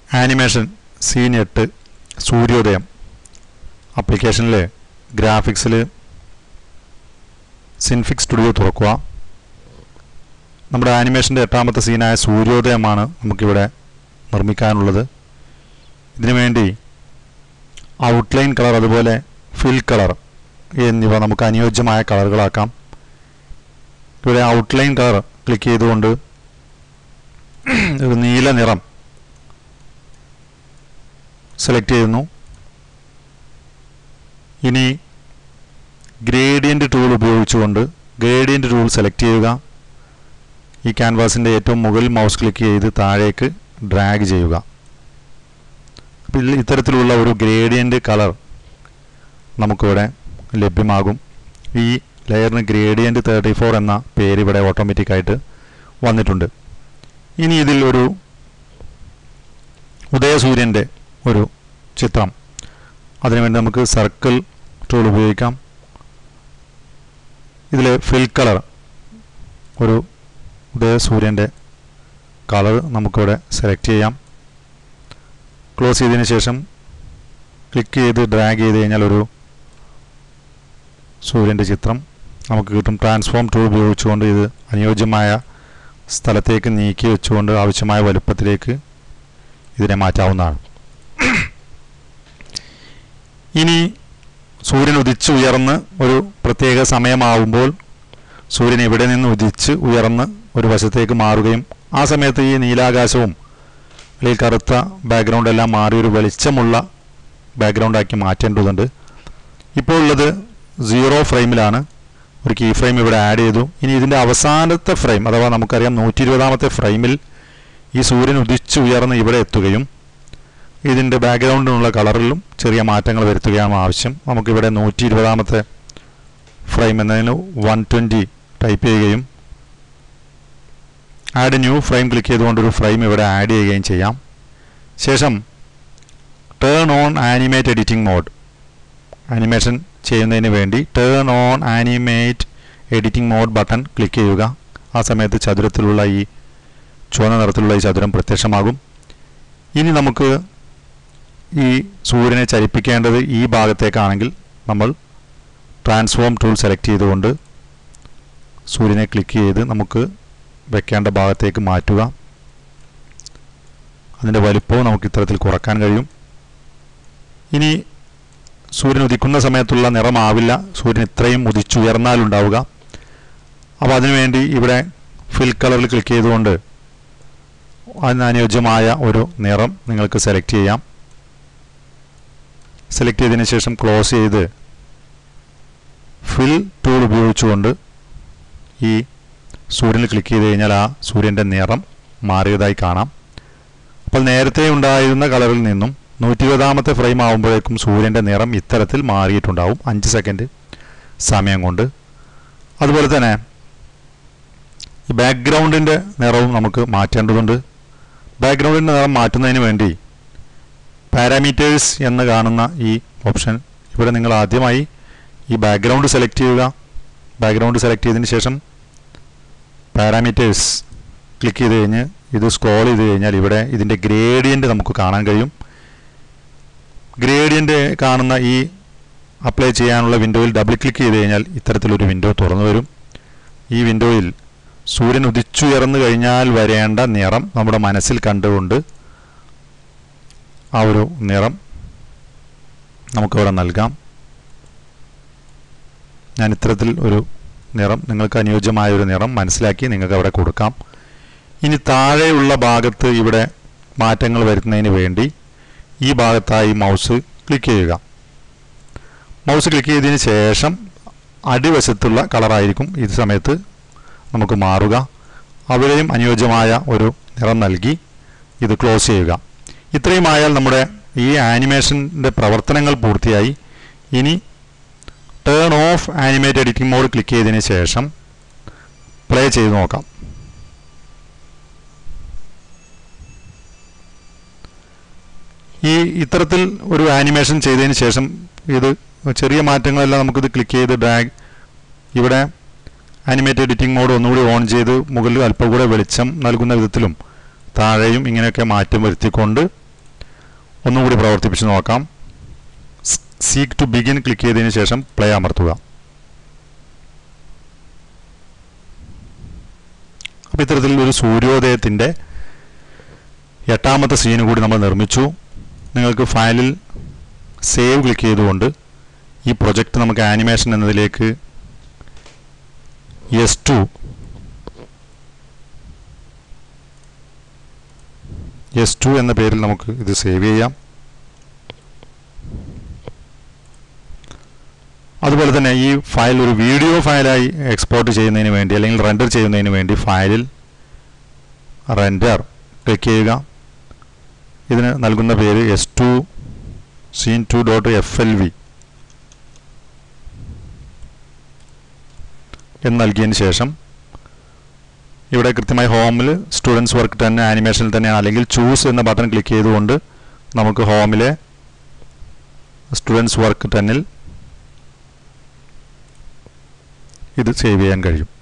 animation scene എട്ട് സൂര്യോദയം ആപ്ലിക്കേഷനിൽ ഗ്രാഫിക്സിൽ സിൻഫിക് സ്റ്റുഡിയോ തുറക്കുക നമ്മുടെ ആനിമേഷൻ്റെ എട്ടാമത്തെ സീനായ സൂര്യോദയമാണ് നമുക്കിവിടെ നിർമ്മിക്കാനുള്ളത് ഇതിനു വേണ്ടി ഔട്ട്ലൈൻ കളർ അതുപോലെ ഫിൽ കളർ എന്നിവ നമുക്ക് അനുയോജ്യമായ കളറുകളാക്കാം ഇവിടെ ഔട്ട്ലൈൻ കളർ ക്ലിക്ക് ചെയ്തുകൊണ്ട് ഒരു നീല നിറം സെലക്ട് ചെയ്യുന്നു ഇനി ഗ്രേഡിയൻ്റ് ടൂൾ ഉപയോഗിച്ചുകൊണ്ട് ഗ്രേഡിയൻ്റ് ടൂൾ സെലക്ട് ചെയ്യുക ഈ ക്യാൻവാസിൻ്റെ ഏറ്റവും മുകളിൽ മൗസ് ക്ലിക്ക് ചെയ്ത് താഴേക്ക് ഡ്രാഗ് ചെയ്യുക അപ്പോൾ ഇതിൽ ഇത്തരത്തിലുള്ള ഒരു ഗ്രേഡിയൻ്റ് കളർ നമുക്കിവിടെ ലഭ്യമാകും ഈ ലെയറിന് ഗ്രേഡിയൻ്റ് തേർട്ടി ഫോർ എന്ന പേര് ഇവിടെ ഓട്ടോമാറ്റിക്കായിട്ട് വന്നിട്ടുണ്ട് ഇനി ഇതിൽ ഒരു ഉദയസൂര്യൻ്റെ ഒരു ചിത്രം അതിനുവേണ്ടി നമുക്ക് സർക്കിൾ ടൂൾ ഉപയോഗിക്കാം ഇതിൽ ഫിൽ കളർ ഒരു ഉദയസൂര്യൻ്റെ കളർ നമുക്കിവിടെ സെലക്ട് ചെയ്യാം ക്ലോസ് ചെയ്തതിന് ശേഷം ക്ലിക്ക് ചെയ്ത് ഡ്രാഗ് ചെയ്ത് കഴിഞ്ഞാൽ ഒരു സൂര്യൻ്റെ ചിത്രം നമുക്ക് കിട്ടും ട്രാൻസ്ഫോം ടൂൾ ഉപയോഗിച്ചുകൊണ്ട് ഇത് അനുയോജ്യമായ സ്ഥലത്തേക്ക് നീക്കി വെച്ചുകൊണ്ട് ആവശ്യമായ വലുപ്പത്തിലേക്ക് ഇതിനെ മാറ്റാവുന്നതാണ് ഇനി സൂര്യൻ ഉദിച്ച് ഉയർന്ന് ഒരു പ്രത്യേക സമയമാവുമ്പോൾ സൂര്യൻ ഇവിടെ നിന്ന് ഉദിച്ച് ഉയർന്ന് ഒരു വശത്തേക്ക് മാറുകയും ആ സമയത്ത് ഈ നീലാകാശവും അല്ലെങ്കിൽ കറുത്ത ബാക്ക്ഗ്രൗണ്ട് എല്ലാം മാറി ഒരു വെളിച്ചമുള്ള ബാക്ക്ഗ്രൗണ്ടാക്കി മാറ്റേണ്ടതുണ്ട് ഇപ്പോൾ ഉള്ളത് സീറോ ഫ്രെയിമിലാണ് ഒരു കീ ഫ്രെയിം ഇവിടെ ആഡ് ചെയ്തു ഇനി ഇതിൻ്റെ അവസാനത്തെ ഫ്രെയിം അഥവാ നമുക്കറിയാം നൂറ്റി ഇരുപതാമത്തെ ഫ്രെയിമിൽ ഈ സൂര്യൻ ഉദിച്ച് ഉയർന്ന് ഇവിടെ എത്തുകയും ഇതിൻ്റെ ബാക്ക്ഗ്രൗണ്ടിനുള്ള കളറിലും ചെറിയ മാറ്റങ്ങൾ വരുത്തുകയാണ് ആവശ്യം നമുക്കിവിടെ നൂറ്റി ഇരുപതാമത്തെ ഫ്രെയിം എന്നതിന് വൺ ട്വൻറ്റി ടൈപ്പ് ചെയ്യുകയും ആഡ് ന്യൂ ഫ്രെയിം ക്ലിക്ക് ചെയ്തുകൊണ്ട് ഒരു ഫ്രെയിം ഇവിടെ ആഡ് ചെയ്യുകയും ചെയ്യാം ശേഷം turn on animate editing mode animation ചെയ്യുന്നതിന് വേണ്ടി turn on animate editing mode button click ചെയ്യുക ആ സമയത്ത് ചതുരത്തിലുള്ള ഈ ചുവന്ന നിറത്തിലുള്ള ഈ ചതുരം പ്രത്യക്ഷമാകും ഇനി നമുക്ക് ഈ സൂര്യനെ ചലിപ്പിക്കേണ്ടത് ഈ ഭാഗത്തേക്കാണെങ്കിൽ നമ്മൾ ട്രാൻസ്ഫോം ടൂൾ സെലക്ട് ചെയ്തുകൊണ്ട് സൂര്യനെ ക്ലിക്ക് ചെയ്ത് നമുക്ക് വെക്കേണ്ട ഭാഗത്തേക്ക് മാറ്റുക അതിൻ്റെ വലിപ്പവും നമുക്ക് ഇത്തരത്തിൽ കുറക്കാൻ കഴിയും ഇനി സൂര്യൻ ഉദിക്കുന്ന സമയത്തുള്ള നിറമാവില്ല സൂര്യൻ ഇത്രയും ഉദിച്ചുയർന്നാലുണ്ടാവുക അപ്പോൾ അതിനുവേണ്ടി ഇവിടെ ഫിൽ കളറിൽ ക്ലിക്ക് ചെയ്തുകൊണ്ട് അതിന് അനുയോജ്യമായ ഒരു നിറം നിങ്ങൾക്ക് സെലക്ട് ചെയ്യാം സെലക്ട് ചെയ്തതിന് ശേഷം ക്ലോസ് ചെയ്ത് ഫിൽ ടൂൾ ഉപയോഗിച്ചുകൊണ്ട് ഈ സൂര്യനിൽ ക്ലിക്ക് ചെയ്ത് കഴിഞ്ഞാൽ ആ സൂര്യൻ്റെ നിറം മാറിയതായി കാണാം അപ്പോൾ നേരത്തെ ഉണ്ടായിരുന്ന കളറിൽ നിന്നും നൂറ്റി ഇരുപതാമത്തെ ഫ്രെയിം ആകുമ്പോഴേക്കും സൂര്യൻ്റെ നിറം ഇത്തരത്തിൽ മാറിയിട്ടുണ്ടാവും അഞ്ച് സെക്കൻഡ് സമയം കൊണ്ട് അതുപോലെ തന്നെ ഈ ബാക്ക്ഗ്രൗണ്ടിൻ്റെ നിറവും നമുക്ക് മാറ്റേണ്ടതുണ്ട് ബാക്ക്ഗ്രൗണ്ടിൻ്റെ നിറം മാറ്റുന്നതിന് വേണ്ടി പാരാമീറ്റേഴ്സ് എന്ന് കാണുന്ന ഈ ഓപ്ഷൻ ഇവിടെ നിങ്ങൾ ആദ്യമായി ഈ ബാക്ക്ഗ്രൗണ്ട് സെലക്ട് ചെയ്യുക ബാക്ക്ഗ്രൗണ്ട് സെലക്ട് ചെയ്തതിന് ശേഷം പാരാമീറ്റേഴ്സ് ക്ലിക്ക് ചെയ്ത് കഴിഞ്ഞ് ഇത് സ്ക്രോൾ ചെയ്ത് കഴിഞ്ഞാൽ ഇവിടെ ഇതിൻ്റെ ഗ്രേഡിയൻ്റ് നമുക്ക് കാണാൻ കഴിയും ഗ്രേഡിയൻ്റ് കാണുന്ന ഈ അപ്ലൈ ചെയ്യാനുള്ള വിൻഡോയിൽ ഡബിൾ ക്ലിക്ക് ചെയ്ത് കഴിഞ്ഞാൽ ഇത്തരത്തിലൊരു വിൻഡോ തുറന്നു വരും ഈ വിൻഡോയിൽ സൂര്യൻ ഉദിച്ചുയർന്നു കഴിഞ്ഞാൽ വരേണ്ട നിറം നമ്മുടെ മനസ്സിൽ കണ്ടുകൊണ്ട് ആ ഒരു നിറം നമുക്കിവിടെ നൽകാം ഞാൻ ഇത്തരത്തിൽ ഒരു നിറം നിങ്ങൾക്ക് അനുയോജ്യമായ ഒരു നിറം മനസ്സിലാക്കി നിങ്ങൾക്ക് അവിടെ കൊടുക്കാം ഇനി താഴെയുള്ള ഭാഗത്ത് ഇവിടെ മാറ്റങ്ങൾ വരുത്തുന്നതിന് വേണ്ടി ഈ ഭാഗത്തായി മൗസ് ക്ലിക്ക് ചെയ്യുക മൗസ് ക്ലിക്ക് ചെയ്തതിന് ശേഷം അടിവശത്തുള്ള കളറായിരിക്കും ഇത് സമയത്ത് നമുക്ക് മാറുക അവിടെയും അനുയോജ്യമായ ഒരു നിറം നൽകി ഇത് ക്ലോസ് ചെയ്യുക ഇത്രയും ആയാൽ നമ്മുടെ ഈ ആനിമേഷൻ്റെ പ്രവർത്തനങ്ങൾ പൂർത്തിയായി ഇനി turn off animate editing mode click ചെയ്തതിന് ശേഷം പ്ലേ ചെയ്ത് നോക്കാം ഈ ഇത്തരത്തിൽ ഒരു ആനിമേഷൻ ചെയ്തതിന് ശേഷം ഇത് ചെറിയ മാറ്റങ്ങളെല്ലാം നമുക്കിത് ക്ലിക്ക് ചെയ്ത് ഡ്രാഗ് ഇവിടെ ആനിമേറ്റ് എഡിറ്റിംഗ് മോഡ് ഒന്നുകൂടി ഓൺ ചെയ്ത് മുകളിൽ അല്പം കൂടെ വെളിച്ചം നൽകുന്ന വിധത്തിലും താഴെയും ഇങ്ങനെയൊക്കെ മാറ്റം വരുത്തിക്കൊണ്ട് ഒന്നുകൂടി പ്രവർത്തിപ്പിച്ച് നോക്കാം സീക്ക് ടു ബിഗിൻ ക്ലിക്ക് ചെയ്തതിന് ശേഷം പ്ലേ അമർത്തുക അപ്പോൾ ഇത്തരത്തിൽ ഒരു സൂര്യോദയത്തിൻ്റെ എട്ടാമത്തെ സീൻ കൂടി നമ്മൾ നിർമ്മിച്ചു നിങ്ങൾക്ക് ഫയലിൽ സേവ് ക്ലിക്ക് ചെയ്തുകൊണ്ട് ഈ പ്രൊജക്റ്റ് നമുക്ക് ആനിമേഷൻ എന്നതിലേക്ക് എസ് ടു എസ് ടു എന്ന പേരിൽ നമുക്ക് ഇത് സേവ് ചെയ്യാം അതുപോലെ തന്നെ ഈ ഫയൽ ഒരു വീഡിയോ ഫയലായി എക്സ്പോർട്ട് ചെയ്യുന്നതിന് വേണ്ടി അല്ലെങ്കിൽ റെൻഡർ ചെയ്യുന്നതിന് വേണ്ടി ഫയലിൽ റെൻഡർ ക്ലിക്ക് ചെയ്യുക ഇതിന് നൽകുന്ന പേര് S two scene two dot F L V എന്ന് നൽകിയതിന് ശേഷം ഇവിടെ കൃത്യമായി ഹോമിൽ സ്റ്റുഡൻസ് വർക്ക് തന്നെ ആനിമേഷനിൽ തന്നെയാണ് അല്ലെങ്കിൽ ചൂസ് എന്ന ബട്ടൺ ക്ലിക്ക് ചെയ്തുകൊണ്ട് നമുക്ക് ഹോമിലെ സ്റ്റുഡൻസ് വർക്ക് ടെന്നിൽ ഇത് സേവ് ചെയ്യാൻ കഴിയും